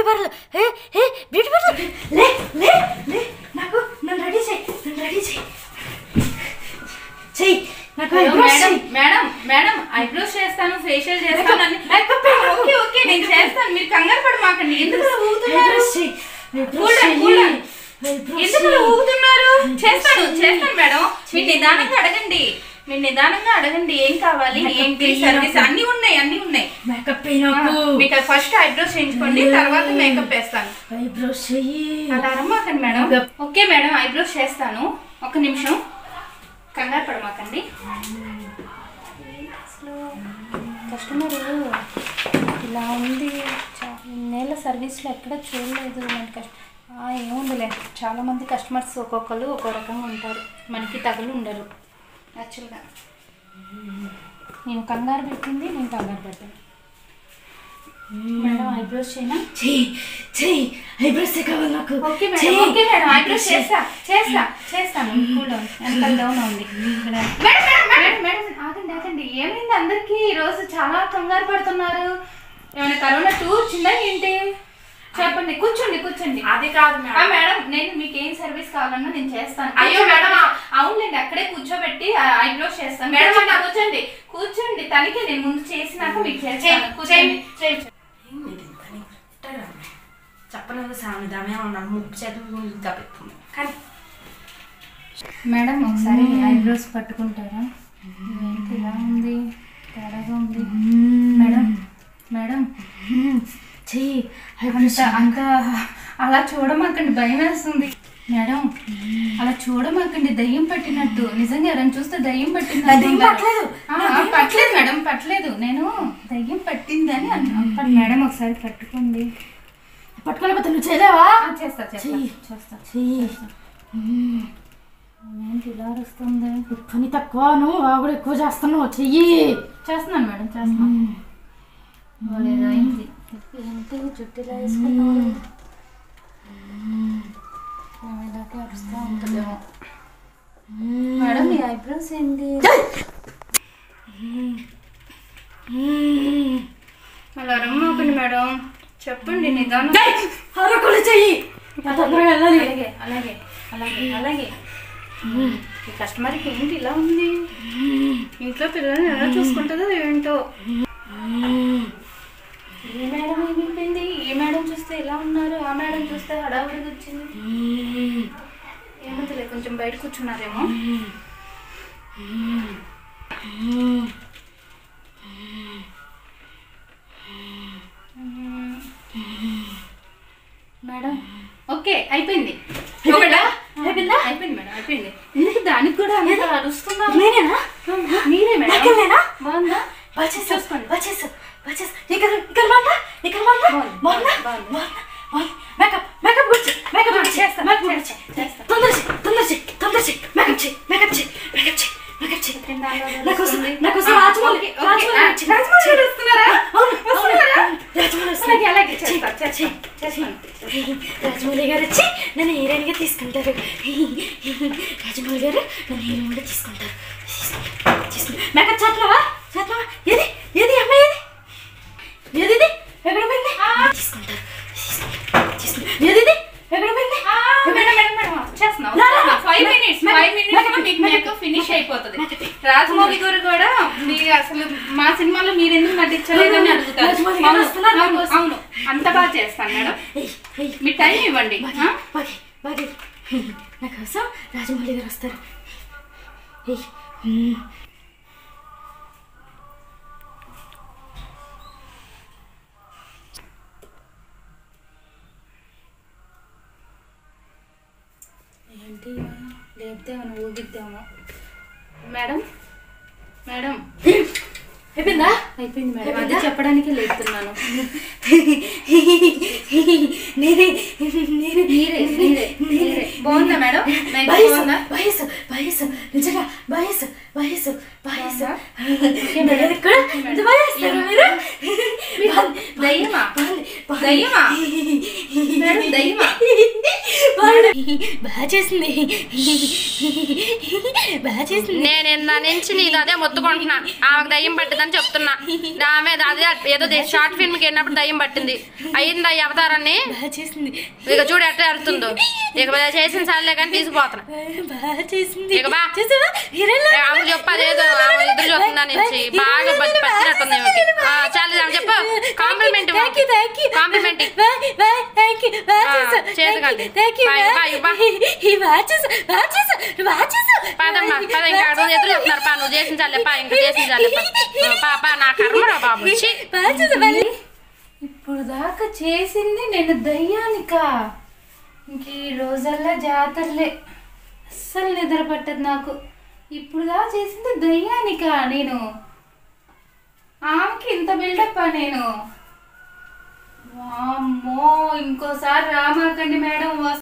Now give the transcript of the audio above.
Parlour ఏ ఏ beauty parlour లే లే లే నాకు నన్ను రెడీ చేయి నన్ను రెడీ చేయి చెయ్యి నాకు అయ్యో, eyebrows మేడం చెయ్యి. మేడం మేడం ఐబ్రోస్ చేస్తాను ఫేషియల్ చేస్తాను అన్ని Makeup ఏ నాకు. ఓకే ఓకే నేను చేస్తాను మీరు కంగారు పడ మాకండి ఎందుకు అలా ఊగుతున్నారు Eyebrows చెయ్యి. Eyebrows కూల్ చెయ్యి. కూల్ Eyebrows ఎందుకు అలా చెయ్యి. ఊగుతున్నారు చేస్తాను చెయ్యి. చేస్తాను మేడం మీరు నిదానంగా అడగండి మీరు నిదానంగా అడగండి ఏం కావాలి Makeup ఏంటి వేయి సర్వీస్ నాకు. అన్ని ఉన్నాయి అన్ని ఉన్నాయి మేకప్ వేయి నాకు మీకు ఫస్ట్ ఐబ్రోస్ చేయించుకోండి తర్వాత మేకప్ వేస్తాను ఐబ్రోస్ చెయ్యి అలా అరమాకండి madam Makeup. Okay madam eyebrows చేస్తాను ఒక నిమిషం కంగారు పడమాకండి అసలు కస్టమర్ ఇలా ఉంది చా- ఇన్నేళ్ళ సర్వీస్లో ఎక్కడ చూడలేదు ఇలాంటి కష్ట ఆ, ఏముందిలే చాలా మంది కస్టమర్స్ ఒక్కొక్కరు ఒక్కో రకంగా ఉంటారు మనకి తగులు ఉండరు యాక్చువల్గా నేను కంగారు పెట్టింది నేను కంగారు పెట్టాను మేడం ఐబ్రోస్ చేయనా చెయ్యి చెయ్యి ఐబ్రోస్ కావాలి నాకు ఓకే మేడం చెయ్యి. ఓకే మేడం ఐబ్రోస్ చేస్తా చేస్తా చేస్తాను కూల్ డౌన్ ఎంత డౌన్ ఉంది మేడం మేడం మేడం మేడం ఆగండి ఆగండి ఏమైంది అందరికి ఈ రోజు చాలా కంగారు పడుతున్నారు ఏమైనా కరోనా టూ వచ్చిందా ఏంటి చెప్పండి కూర్చోండి కూర్చోండి అది కాదు ఆ, మేడం మేడం నేను మీకు ఏం సర్వీస్ కావాలన్నా నేను చేస్తాను అయ్యో, మేడం. అవునులేండి అక్కడే కూర్చోబెట్టి ఐబ్రోస్ చేస్తాను మేడం, మేడం నాకు- కూర్చోండి కూర్చోండి తనకి నేను ముందు చేసినాక మీకు చేస్తాను చేయండి, కూర్చోండి చేయండి. చెప్పలేదు సామెదామే ఉన్నాను ముప్పు చేతులు తప్పిస్తుంది కానీ మేడం ఒకసారి ఐబ్రోస్ పట్టుకుంటారా ఏంటి ఇలా ఉంది తేడాగా ఉంది మేడం మేడం చెయ్యి అంత అంత అలా చూడమాకండి భయం వేస్తుంది మేడం అలా చూడమాకండి దయ్యం పట్టినట్టు నిజంగా ఎవరైనా చూస్తే దయ్యం పట్టింది నా దయ్యం పట్టలేదు. ఆ, ఆ, పట్టలేదు మేడం పట్టలేదు నేను దయ్యం పట్టిందని అన్నా మేడం ఒకసారి పట్టుకోండి పట్టుకోలేకపోతే నువ్వు చేయలేవా ఆ, చేస్తా చేస్తా చెయ్యి. చేస్తా చెయ్యి ఏంటి ఇలా వస్తుంది పని తక్కువ నువ్వు ఆవిడ ఎక్కువ చేస్తున్నావు చెయ్యి చేస్తున్నాను మేడం చేస్తున్నాను భలేగా అయింది ఏంటి జుట్టు ఇలా వేసుకున్నావు ఇలాగే అరుస్తూ ఉంటుందేమో మేడం మీ ఐబ్రోస్ ఏంటి అలా రమ్మకండి మేడం చెప్పండి నిదానం అరకులు చెయ్యి నా తొందరగా వెళ్ళాలి అలాగే అలాగే అలాగే అలాగే ఈ కస్టమర్కి ఏంటి ఇలా ఉంది ఇంట్లో పిల్లల్ని ఎలా చూసుకుంటుందో ఏంటో ఈ మేడం ఏమైపోయింది ఈ మేడం చూస్తే ఎలా ఉన్నారు ఆ మేడం చూస్తే హడావుడిగా వచ్చింది ఏమవుతులే కొంచెం బయట కూర్చున్నారేమో మేడం ఓకే అయిపోయింది అయిపోయిందా? అయిపోయిందా అయిపోయింది మేడం అయిపోయింది ఎందుకు దానికి కూడా అంత అరుస్తున్నావు నేనేనా మీరే మేడం నాకెళ్ళేనా బాగుందా వచ్చేసా చూసుకోండి. వచ్చేసా వచ్చేసా ఇక్కడ ఇక్కడ బాగుందా ఇక్కడ బాగుందా బాగుంది, బాగుందా బాగుంది. బాగుందా బాగుంది మేకప్ మేకప్ వచ్చి మేకప్ వచ్చి చేస్తా, మేకప్ చేస్తా, వచ్చి చేస్తా. తొందర చేయి తొందర చేయి తొందర చేయి మేకప్ చేయి మేకప్ చేయి మేకప్ చేయి మేకప్ చేయి కింద ఆలో నా కోసం వస్తుంది. నా కోసం ఆ, రాజమౌళి ఓకే, ఓకే. రాజమౌళి ఆ, వచ్చింది. రాజమౌళి గారు వస్తున్నారా? అవును, వస్తున్నారా? అవును. రాజమౌళి వస్తుంది. అలాగే, అలాగే, చెయ్యి, చేస్తా, చేస్తా, చెయ్యి, చేస్తాను. చెయ్యి. రాజమౌళి గారు వచ్చి నన్ను హీరోయిన్ గా తీసుకుంటారు రాజమౌళి గారు నన్ను హీరోయిన్ గా తీసుకుంటారు తీసుకుంటారు. మేకప్ చేస్తున్నావా చేస్తున్నావా ఏది ఏది అమ్మాయి ఏది ఏది ఇది? ఎక్కడ పోయింది తీసుకుంటారు తీసుకుంటారు. తీసుకుంటారు. ఏది ఇది? ఎక్కడ పోయింది ఆ, మేడం మేడం మేడం చేస్తున్నాం రా, రా, రా. Five makeup, minutes makeup, five minutes makeup, మీకు మేకప్, మేకప్ ఫినిష్ అయిపోతుంది మేకప్. రాజమౌళి గారు కూడా మీరు అసలు మా సినిమాలో మీరు ఎందుకు నటించలేదని అడుగుతారు రాజమౌళి గారు అవును, వస్తున్నారు నా అవును, కోసం. అవును అంత బాగా చేస్తాను మేడం ఏయ్, ఏయ్. మీ టైం ఇవ్వండి బాగి ఆ? బాగి బాగి నా కోసం రాజమౌళి గారు వస్తారు ఏయ్, మ్మ్. ఏంటి లేపుతేమో ఊగిద్దామో మేడం మేడం అయిపోయిందా అయిపోయింది మేడం అది చెప్పడానికి లేపుతున్నాను నేనే నేనే మీరే మీరే మీరే బాగుందా మేడం మేకప్ వయసు బాగుందా వయసు వయసు నిజంగా వయసు వయసు వయసు ఓకే మేడం. నేను కూడా ఓకే మేడం. ఇంత బాగా చేస్తారు మీరు దయ్యమా? బాగుంది, బాగుంది. దయ్యమా? మేడం, దయ్యమా? బాగా చేసింది బాగా చేసింది నేను ఇందా నుంచి నీది అదే మొత్తుకుంటున్నా ఆమెకు దయ్యం పట్టిందని చెప్తున్నా ఆమె అదే ఏదో షార్ట్ ఫిల్మ్కి వెళ్ళినప్పుడు దయ్యం పట్టింది అయ్యిందా ఈ అవతారాన్ని బాగా చేసింది ఇక చూడు ఎట్లా అరుతుందో ఇక చేసిన సార్లే కానీ తీసుకుపోతున్నా బాగా చేసింది ఇక బా. చూసావా హీరోయిన్ ఏ, ఆమె చెప్పు అదేదో ఆమె ఇద్దరు చెప్తున్నా నుంచి బాగా పచ్చి పచ్చినట్టుంది ఈమెకి. ఆ, చాలు ఆమె చెప్పు compliment thank you thank you compliment bye bye thank you బాగా ఆ, చేసావు చేతుకండి. Thank you bye, bye, bye. బాగా చేసావు బాగా చేసావు బాగా చేసావు పదమ్మా పద ఇంకా అర్థం ఎదురు చెప్తున్నారు పా నువ్వు చేసిన చాలే పా ఇంకా చేసిన చాలే పా. ఆ, పా పా నా కర్మరా బాబు ఛీ. బాగా చేసావు మళ్ళీ ఇప్పుడు దాకా చేసింది నేను దయ్యానిక ఇంక ఈ రోజల్లా జాతరలే అస్సలు నిద్ర పట్టదు నాకు ఇప్పుడు దాకా చేసింది దయ్యానిక నేను ఆమెకి ఇంత బిల్డప్ నేను వామ్మో ఇంకోసారి రామాకండి మేడం వస్